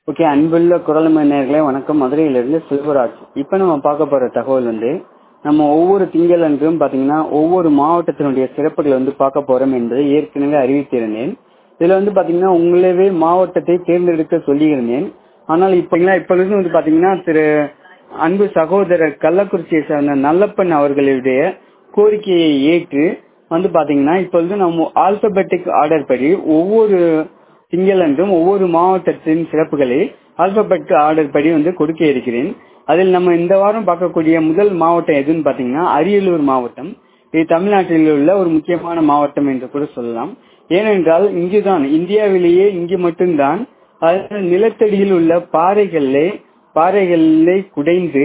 okay அன்புள்ள குரல் நேயர்களே வணக்கம் மதுரையிலிருந்து செல்வராஜ் இப்போ நம்ம பார்க்க போற தகவல் வந்து நம்ம ஒவ்வொரு திங்கள் அன்றும் பாத்தீங்கன்னா ஒவ்வொரு மாவட்டத்தினுடைய சிறப்புகளை வந்து பார்க்க போறோம் என்பதை ஏற்கனவே அறிவித்திருந்தேன் இதுல வந்து பாத்தீங்கன்னா உங்களவே மாவட்டத்தை தேர்ந்தெடுக்க சொல்லியிருந்தேன் ஆனால் இப்ப இப்பொழுது வந்து பாத்தீங்கன்னா திரு அன்பு சகோதரர் கள்ளக்குறிச்சியை சேர்ந்த நல்லப்பன் அவர்களுடைய கோரிக்கையை ஏற்று வந்து பாத்தீங்கன்னா இப்பொழுது நம்ம ஆல்பபெட்டிக் ஆர்டர் படி ஒவ்வொரு திங்களன்றும் ஒவ்வொரு மாவட்டத்தின் சிறப்புகளை ஆல்பபெட் ஆர்டர் படி வந்து கொடுக்க இருக்கிறேன் அதில் நம்ம இந்த வாரம் பார்க்கக்கூடிய முதல் மாவட்டம் எதுன்னு பாத்தீங்கன்னா அரியலூர் மாவட்டம் இது தமிழ்நாட்டில் உள்ள ஒரு முக்கியமான மாவட்டம் என்று கூட சொல்லலாம் ஏனென்றால் இங்குதான் இந்தியாவிலேயே இங்கு மட்டும்தான் அதாவது நிலத்தடியில் உள்ள பாறைகளிலே பாறைகளை குடைந்து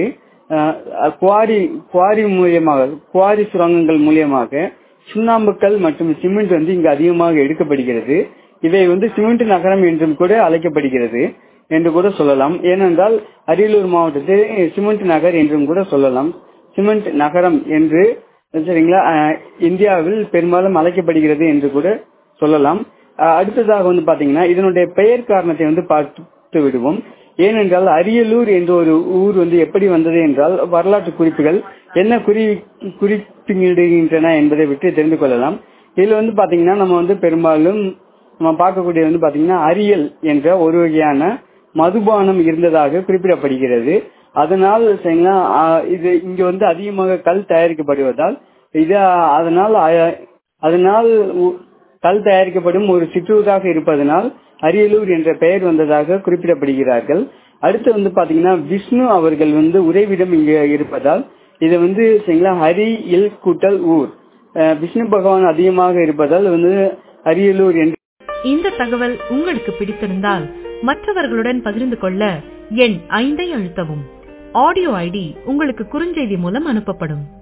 குவாரி குவாரி மூலியமாக குவாரி சுரங்கங்கள் மூலியமாக சுண்ணாம்புக்கல் மற்றும் சிமெண்ட் வந்து இங்கு அதிகமாக எடுக்கப்படுகிறது இவை வந்து சிமெண்ட் நகரம் என்றும் கூட அழைக்கப்படுகிறது என்று கூட சொல்லலாம் ஏனென்றால் அரியலூர் மாவட்டத்தில் சிமெண்ட் நகர் என்றும் கூட சொல்லலாம் சிமெண்ட் நகரம் என்று சரிங்களா இந்தியாவில் பெரும்பாலும் அழைக்கப்படுகிறது என்று கூட சொல்லலாம் அடுத்ததாக வந்து பாத்தீங்கன்னா இதனுடைய பெயர் காரணத்தை வந்து பார்த்து விடுவோம் ஏனென்றால் அரியலூர் என்ற ஒரு ஊர் வந்து எப்படி வந்தது என்றால் வரலாற்று குறிப்புகள் என்ன குறி குறிப்பிடுகின்றன என்பதை விட்டு தெரிந்து கொள்ளலாம் இதுல வந்து பாத்தீங்கன்னா நம்ம வந்து பெரும்பாலும் நம்ம பார்க்கக்கூடிய வந்து பாத்தீங்கன்னா அரியல் என்ற ஒரு வகையான மதுபானம் இருந்ததாக குறிப்பிடப்படுகிறது அதனால் சரிங்களா இது இங்க வந்து அதிகமாக கல் தயாரிக்கப்படுவதால் இது அதனால் அதனால் கல் தயாரிக்கப்படும் ஒரு சிற்றூராக இருப்பதனால் அரியலூர் என்ற பெயர் வந்ததாக குறிப்பிடப்படுகிறார்கள் அடுத்து வந்து பாத்தீங்கன்னா விஷ்ணு அவர்கள் வந்து உறைவிடம் இங்க இருப்பதால் இது வந்து சரிங்களா ஹரி இல் கூட்டல் ஊர் விஷ்ணு பகவான் அதிகமாக இருப்பதால் வந்து அரியலூர் என்று இந்த தகவல் உங்களுக்கு பிடித்திருந்தால் மற்றவர்களுடன் பகிர்ந்து கொள்ள எண் ஐந்தை அழுத்தவும் ஆடியோ ஐடி உங்களுக்கு குறுஞ்செய்தி மூலம் அனுப்பப்படும்